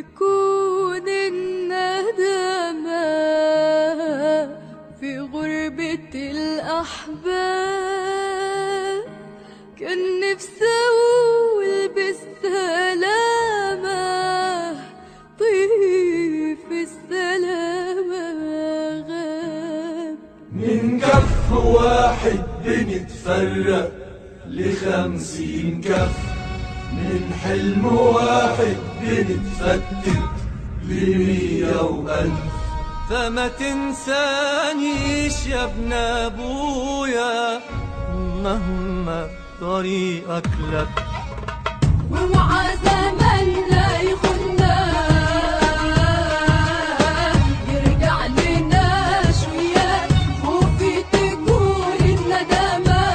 تكون الندامة في غربة الأحباب كان نفسي أقول بالسلامة طيف السلامة غاب من كف واحد بنتفرق لخمسين كف من حلم واحد بنتفتت لمية وألف فما تنسانيش يا ابن ابويا مهما طريقك لك ومع زماننا يخنا يرجع لنا شوية وفي تكون الندامة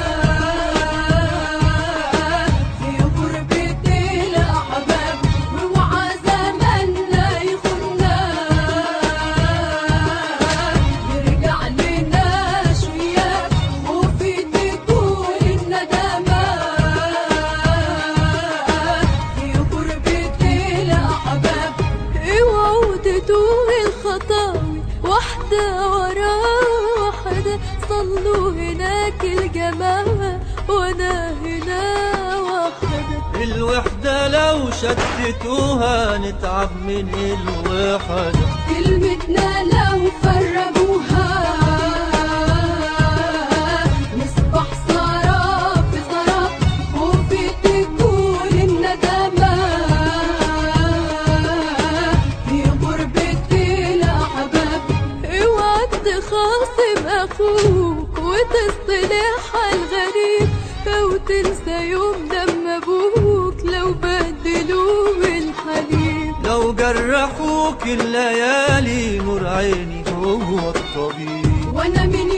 في غربة الأحباب ومع زماننا يخنا يرجع لنا شوية وفي تكون الندامة في غربة الأحباب اوعوا تتوه الخطاوي واحدة ورا واحدة صلوا هناك الجماعة وأنا هنا وحدة الوحدة لو شتتوها نتعب من الوحدة كلمتنا لو فرقوها نصبح سراب في سراب وفي تكون الندامة في غربة الأحباب اوعى تخاصم أخوك وتصطلح على الغريب أو تنسى يوم دم أبوك لو بدلوه بالحليب لو جرحوك الليالي نور عيني هو الطبيب وانا من